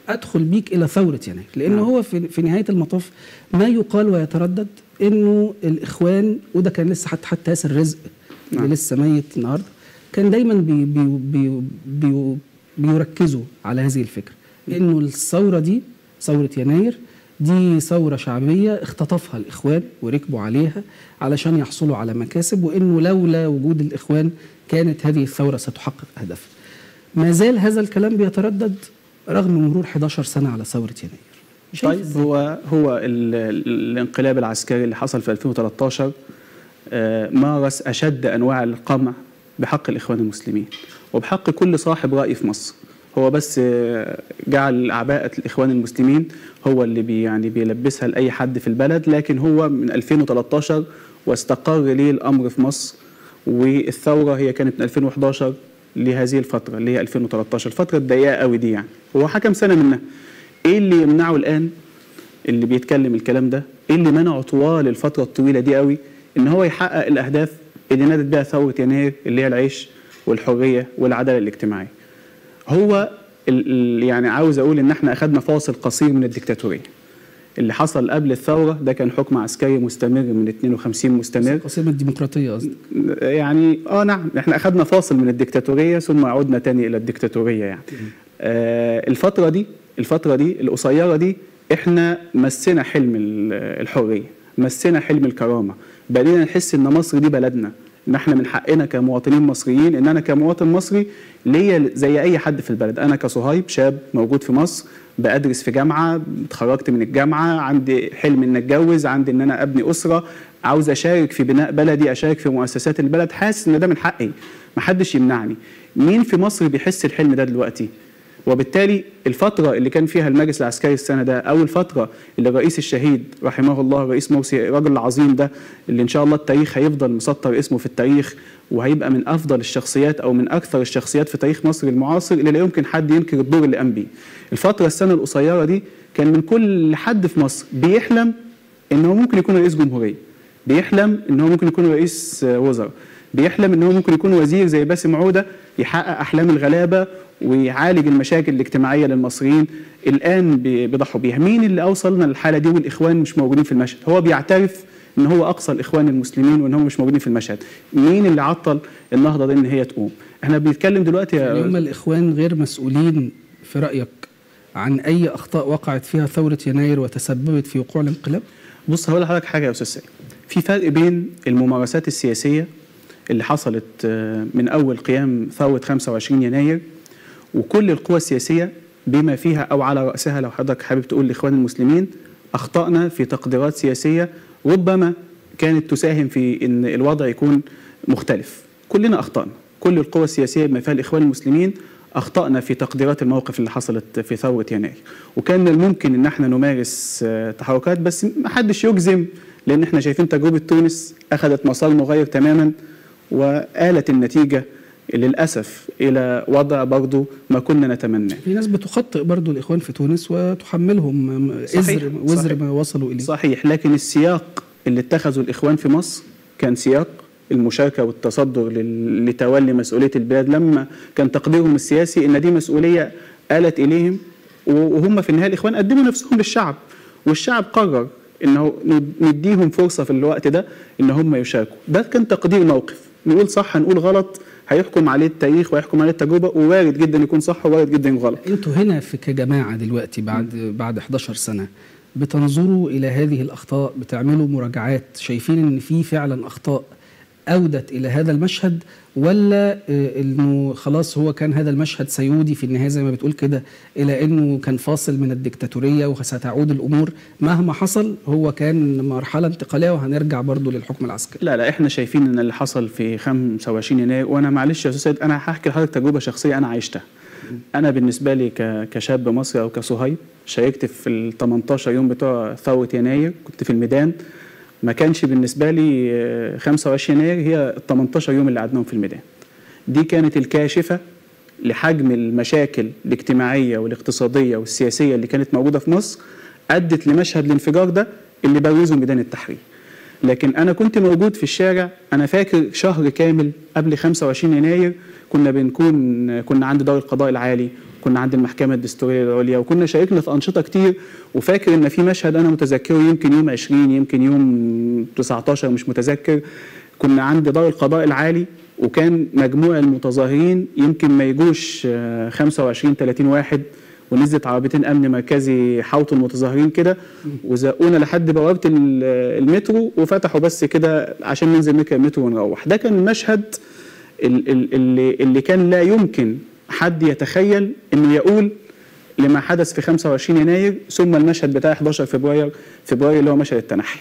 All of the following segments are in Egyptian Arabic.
ادخل بيك الى ثوره يناير لان نعم. هو في, في نهايه المطاف ما يقال ويتردد انه الاخوان وده كان لسه حتى حتى ياسر رزق نعم. اللي لسه ميت النهارده كان دايما بي بي بي بي بيركزوا على هذه الفكره انه الثوره دي ثوره يناير دي ثورة شعبية اختطفها الإخوان وركبوا عليها علشان يحصلوا على مكاسب وإنه لولا وجود الإخوان كانت هذه الثورة ستحقق أهدافها ما زال هذا الكلام بيتردد رغم مرور 11 سنة على ثورة يناير شايف طيب إزاي؟ هو هو ال- ال- الانقلاب العسكري اللي حصل في 2013 آه، مارس اشد انواع القمع بحق الاخوان المسلمين وبحق كل صاحب راي في مصر هو بس آه، جعل اعباء الاخوان المسلمين هو اللي بي يعني بيلبسها لاي حد في البلد لكن هو من 2013 واستقر ليه الامر في مصر والثوره هي كانت من 2011 لهذه الفتره اللي هي 2013 الفتره الضيقه قوي دي يعني هو حكم سنه منها ايه اللي يمنعه الان اللي بيتكلم الكلام ده ايه اللي منعه طوال الفتره الطويله دي قوي ان هو يحقق الاهداف اللي نادت بها ثوره يناير اللي هي العيش والحريه والعداله الاجتماعيه هو ال- ال- يعني عاوز اقول ان احنا اخذنا فاصل قصير من الدكتاتوريه اللي حصل قبل الثوره ده كان حكم عسكري مستمر من 52 مستمر قسيمة الديمقراطية قصدي يعني اه نعم احنا اخذنا فاصل من الدكتاتوريه ثم عدنا تاني الى الدكتاتوريه يعني آه الفتره دي الفتره دي القصيره دي احنا مسنا حلم ال- الحريه مسنا حلم الكرامه بقينا نحس ان مصر دي بلدنا ان احنا من حقنا كمواطنين مصريين ان انا كمواطن مصري ليا زي اي حد في البلد انا كصهيب شاب موجود في مصر بدرس في جامعه اتخرجت من الجامعه عندي حلم ان اتجوز عندي ان انا ابني اسره عاوز اشارك في بناء بلدي اشارك في مؤسسات البلد حاسس ان ده من حقي محدش يمنعني مين في مصر بيحس الحلم ده دلوقتي وبالتالي الفترة اللي كان فيها المجلس العسكري السنة ده أو الفترة اللي الرئيس الشهيد رحمه الله الرئيس مرسي الراجل العظيم ده اللي إن شاء الله التاريخ هيفضل مسطر اسمه في التاريخ وهيبقى من أفضل الشخصيات أو من أكثر الشخصيات في تاريخ مصر المعاصر اللي لا يمكن حد ينكر الدور اللي قام بيه. الفترة السنة القصيرة دي كان من كل حد في مصر بيحلم إن هو ممكن يكون رئيس جمهورية. بيحلم إن هو ممكن يكون رئيس وزراء. بيحلم ان هو ممكن يكون وزير زي باسم عوده يحقق احلام الغلابه ويعالج المشاكل الاجتماعيه للمصريين الان بي- بيضحوا بيها مين اللي اوصلنا للحاله دي والاخوان مش موجودين في المشهد هو بيعترف ان هو اقصى الاخوان المسلمين وان هم مش موجودين في المشهد مين اللي عطل النهضه دي ان هي تقوم احنا بنتكلم دلوقتي يعني هم يا الإخوان غير مسؤولين في رأيك عن أي أخطاء وقعت فيها ثورة يناير وتسببت في وقوع الانقلاب؟ بص هقول لحضرتك حاجه يا استاذ سيد في فرق بين الممارسات السياسيه اللي حصلت آه، من اول قيام ثوره 25 يناير وكل القوى السياسيه بما فيها او على راسها لو حضرتك حابب تقول لاخوان المسلمين اخطانا في تقديرات سياسيه ربما كانت تساهم في ان الوضع يكون مختلف كلنا اخطانا كل القوى السياسيه بما فيها الاخوان المسلمين اخطانا في تقديرات الموقف اللي حصلت في ثوره يناير وكان من الممكن ان احنا نمارس آه، تحركات بس ما حدش يجزم لان احنا شايفين تجربه تونس اخذت مسار مغاير تماما وآلت النتيجه للاسف الى وضع برضه ما كنا نتمناه في ناس بتخطئ برضو الإخوان في تونس وتحملهم صحيح، إزر وزر صحيح. ما وصلوا إليه صحيح لكن السياق اللي اتخذه الإخوان في مصر كان سياق المشاركة والتصدر لل- لتولي مسؤولية البلاد لما كان تقديرهم السياسي إن دي مسؤولية آلت إليهم وهم في النهاية الإخوان قدموا نفسهم للشعب والشعب قرر إنه ند- نديهم فرصة في الوقت ده إن هم يشاركوا ده كان تقدير موقف نقول صح نقول غلط هيحكم عليه التاريخ ويحكم عليه التجربة ووارد جدا يكون صح ووارد جدا يكون غلط انتوا هنا في كجماعه دلوقتي بعد بعد 11 سنه بتنظروا الى هذه الاخطاء بتعملوا مراجعات شايفين ان في فعلا اخطاء اودت الى هذا المشهد ولا آه، انه خلاص هو كان هذا المشهد سيودي في النهايه زي ما بتقول كده الى انه كان فاصل من الدكتاتوريه وستعود الامور مهما حصل هو كان مرحله انتقاليه وهنرجع برضو للحكم العسكري لا لا احنا شايفين ان اللي حصل في 25 يناير وانا معلش يا استاذ سيد انا هحكي لحضرتك تجربه شخصيه انا عشتها انا بالنسبه لي ك- كشاب مصري او كصهيب شاركت في ال 18 يوم بتوع ثوره يناير كنت في الميدان ما كانش بالنسبه لي آه، 25 يناير هي ال 18 يوم اللي قعدناهم في الميدان دي كانت الكاشفه لحجم المشاكل الاجتماعيه والاقتصاديه والسياسيه اللي كانت موجوده في مصر ادت لمشهد الانفجار ده اللي بروزه ميدان التحرير لكن انا كنت موجود في الشارع انا فاكر شهر كامل قبل 25 يناير كنا بنكون كنا عند دار القضاء العالي كنا عند المحكمة الدستورية العليا وكنا شاركنا في أنشطة كتير وفاكر إن في مشهد أنا متذكره يمكن يوم 20 يمكن يوم 19 مش متذكر كنا عند دار القضاء العالي وكان مجموع المتظاهرين يمكن ما يجوش آه، 25 30 واحد ونزلت عربيتين امن مركزي حوطوا المتظاهرين كده وزقونا لحد بوابه ال- المترو وفتحوا بس كده عشان ننزل نركب المترو ونروح ده كان المشهد ال- ال- اللي اللي كان لا يمكن حد يتخيل انه يقول لما حدث في 25 يناير ثم المشهد بتاع 11 فبراير فبراير اللي هو مشهد التنحي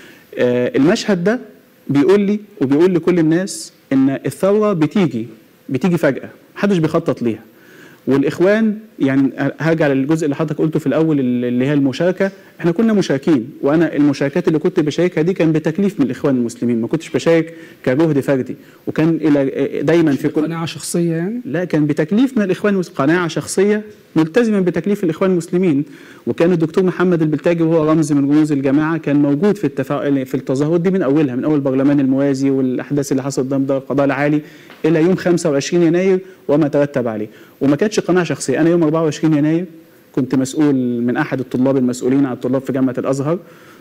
آه، المشهد ده بيقول لي وبيقول لكل الناس ان الثوره بتيجي بتيجي فجاه محدش بيخطط ليها والاخوان يعني هرجع للجزء اللي حضرتك قلته في الاول اللي هي المشاركه احنا كنا مشاركين وانا المشاركات اللي كنت بشاركها دي كان بتكليف من الاخوان المسلمين ما كنتش بشارك كجهد فردي وكان الى دايما في كل قناعة شخصية يعني لا كان بتكليف من الاخوان المس- قناعه شخصيه ملتزما بتكليف الاخوان المسلمين وكان الدكتور محمد البلتاجي وهو رمز من رموز الجماعه كان موجود في التفاعل في التظاهرات دي من اولها من اول البرلمان الموازي والاحداث اللي حصلت قدام دار القضاء العالي الى يوم 25 يناير وما ترتب عليه وما كانتش قناعه شخصيه انا يوم 24 يناير كنت مسؤول من احد الطلاب المسؤولين عن الطلاب في جامعه الازهر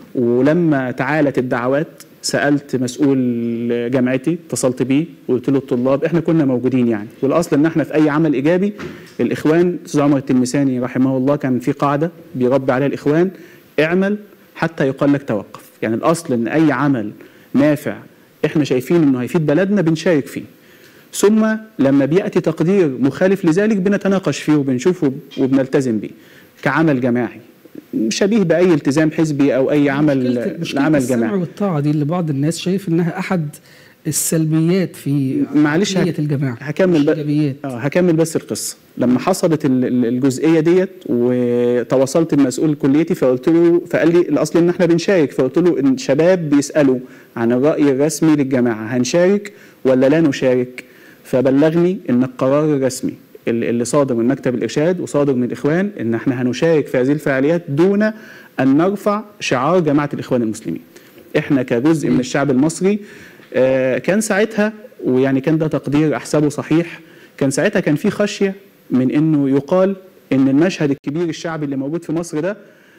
ولما تعالت الدعوات سالت مسؤول جامعتي اتصلت بيه وقلت له الطلاب احنا كنا موجودين يعني والاصل ان احنا في اي عمل ايجابي الاخوان استاذ عمر التلمساني رحمه الله كان في قاعده بيربي عليها الاخوان اعمل حتى يقال لك توقف يعني الاصل ان اي عمل نافع احنا شايفين انه هيفيد بلدنا بنشارك فيه ثم لما بياتي تقدير مخالف لذلك بنتناقش فيه وبنشوفه وبنلتزم بيه كعمل جماعي شبيه باي التزام حزبي او اي عمل مشكلة, مشكلة عمل السمع جماعي والطاعة دي اللي بعض الناس شايف انها احد السلبيات في معلش عقلية هك- الجماعة هكمل مش بقى إيجابيات. اه هكمل بس القصه لما حصلت ال- ال- الجزئيه ديت وتواصلت بمسؤول كليتي فقلت له فقال لي الاصل ان احنا بنشارك فقلت له ان الشباب بيسالوا عن الراي الرسمي للجماعه هنشارك ولا لا نشارك فبلغني ان القرار الرسمي اللي اللي صادر من مكتب الارشاد وصادر من الاخوان ان احنا هنشارك في هذه الفعاليات دون ان نرفع شعار جماعه الاخوان المسلمين احنا كجزء من الشعب المصري آه، كان ساعتها ويعني كان ده تقدير احسبه صحيح كان ساعتها كان في خشيه من انه يقال ان المشهد الكبير الشعبي اللي موجود في مصر ده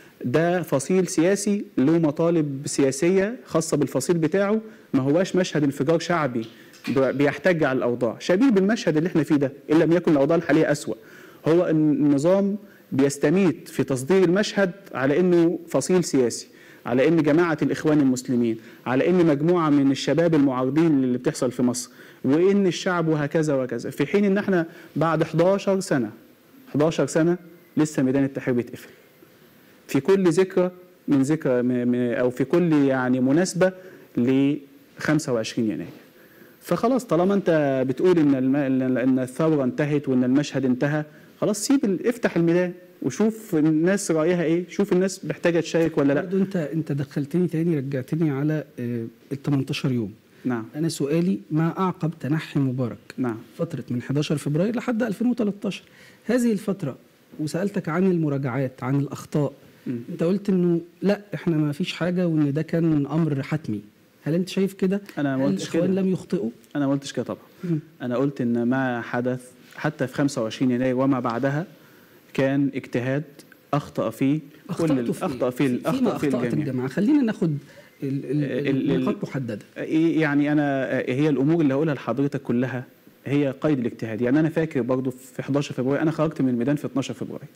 ده فصيل سياسي له مطالب سياسيه خاصه بالفصيل بتاعه ما هواش مشهد انفجار شعبي ب- بيحتج على الاوضاع شبيه بالمشهد اللي احنا فيه ده ان لم يكن الاوضاع الحاليه اسوا هو إن النظام بيستميت في تصدير المشهد على انه فصيل سياسي على ان جماعه الاخوان المسلمين على ان مجموعه من الشباب المعارضين اللي بتحصل في مصر وان الشعب وهكذا وكذا في حين ان احنا بعد 11 سنه 11 سنه لسه ميدان التحرير بيتقفل في كل ذكرى من ذكرى م- م- او في كل يعني مناسبه ل 25 يناير فخلاص طالما انت بتقول ان الم... ان إن الثوره انتهت وان المشهد انتهى خلاص سيب ال... افتح الميدان وشوف الناس رايها ايه شوف الناس محتاجه تشارك ولا لا برضو انت انت دخلتني تاني رجعتني على ال 18 يوم نعم انا سؤالي ما اعقب تنحي مبارك نعم فترة من 11 فبراير لحد 2013 هذه الفترة وسألتك عن المراجعات عن الأخطاء مم. أنت قلت إنه لا إحنا ما فيش حاجة وإن ده كان أمر حتمي هل أنت شايف كده؟ أنا ما هل قلتش الإخوان كده. لم يخطئوا؟ انا ما قلتش كده طبعا مم. انا قلت ان ما حدث حتى في 25 يناير وما بعدها كان اجتهاد اخطا فيه كل ال- اخطا فيه ال- فيما اخطا فيه أخطأت الجميع الجماعة خلينا ناخد ال- ال- ال- ال- النقاط محددة إيه يعني انا هي الامور اللي هقولها لحضرتك كلها هي قيد الاجتهاد يعني انا فاكر برضو في 11 فبراير انا خرجت من الميدان في 12 فبراير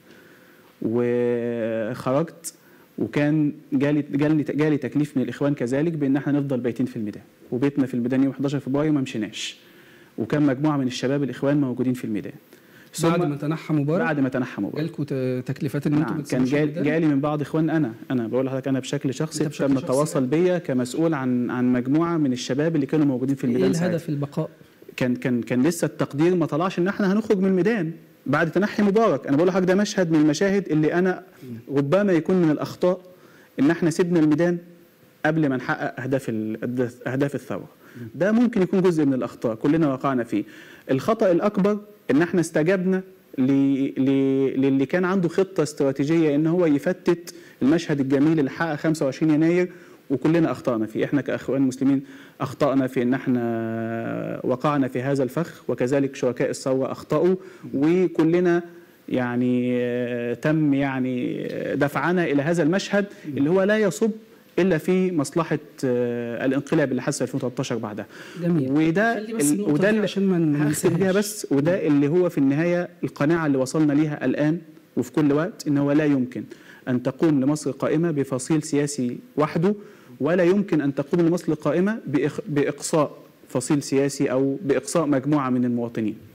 وخرجت وكان جالي جالي جالي تكليف من الاخوان كذلك بان احنا نفضل بايتين في الميدان وبيتنا في الميدان يوم 11 فبراير ما مشيناش وكان مجموعه من الشباب الاخوان موجودين في الميدان بعد ما تنحى مبارك بعد ما تنحى مبارك جالكوا ت- تكليفات إن أنتوا نعم ما كان تسيبوش جال الميدان؟ جالي من بعض اخوان انا انا بقول لحضرتك انا بشكل شخصي أنت بشكل تم شخصي؟ التواصل بيا كمسؤول عن عن مجموعه من الشباب اللي كانوا موجودين في إيه الميدان ساعتها. الهدف البقاء؟ كان كان كان لسه التقدير ما طلعش ان احنا هنخرج من الميدان بعد تنحي مبارك انا بقول لحضرتك ده مشهد من المشاهد اللي انا ربما يكون من الاخطاء ان احنا سيبنا الميدان قبل ما نحقق اهداف ال- اهداف الثوره ده ممكن يكون جزء من الاخطاء كلنا وقعنا فيه الخطا الاكبر ان احنا استجبنا ل... ل... للي كان عنده خطه استراتيجيه ان هو يفتت المشهد الجميل اللي حقق 25 يناير وكلنا اخطانا فيه احنا كاخوان مسلمين اخطانا في ان احنا وقعنا في هذا الفخ وكذلك شركاء الثوره اخطاوا وكلنا يعني آه، تم يعني آه، دفعنا الى هذا المشهد اللي هو لا يصب الا في مصلحه آه، الانقلاب اللي حدث في 2013 بعدها جميل. وده خلي بس ال- النقطة وده دي اللي عشان ما هختم بيها ننساهاش. بس وده اللي هو في النهايه القناعه اللي وصلنا ليها الان وفي كل وقت ان هو لا يمكن ان تقوم لمصر قائمه بفصيل سياسي وحده ولا يمكن ان تقوم لمصر قائمه بإخ- باقصاء فصيل سياسي او باقصاء مجموعه من المواطنين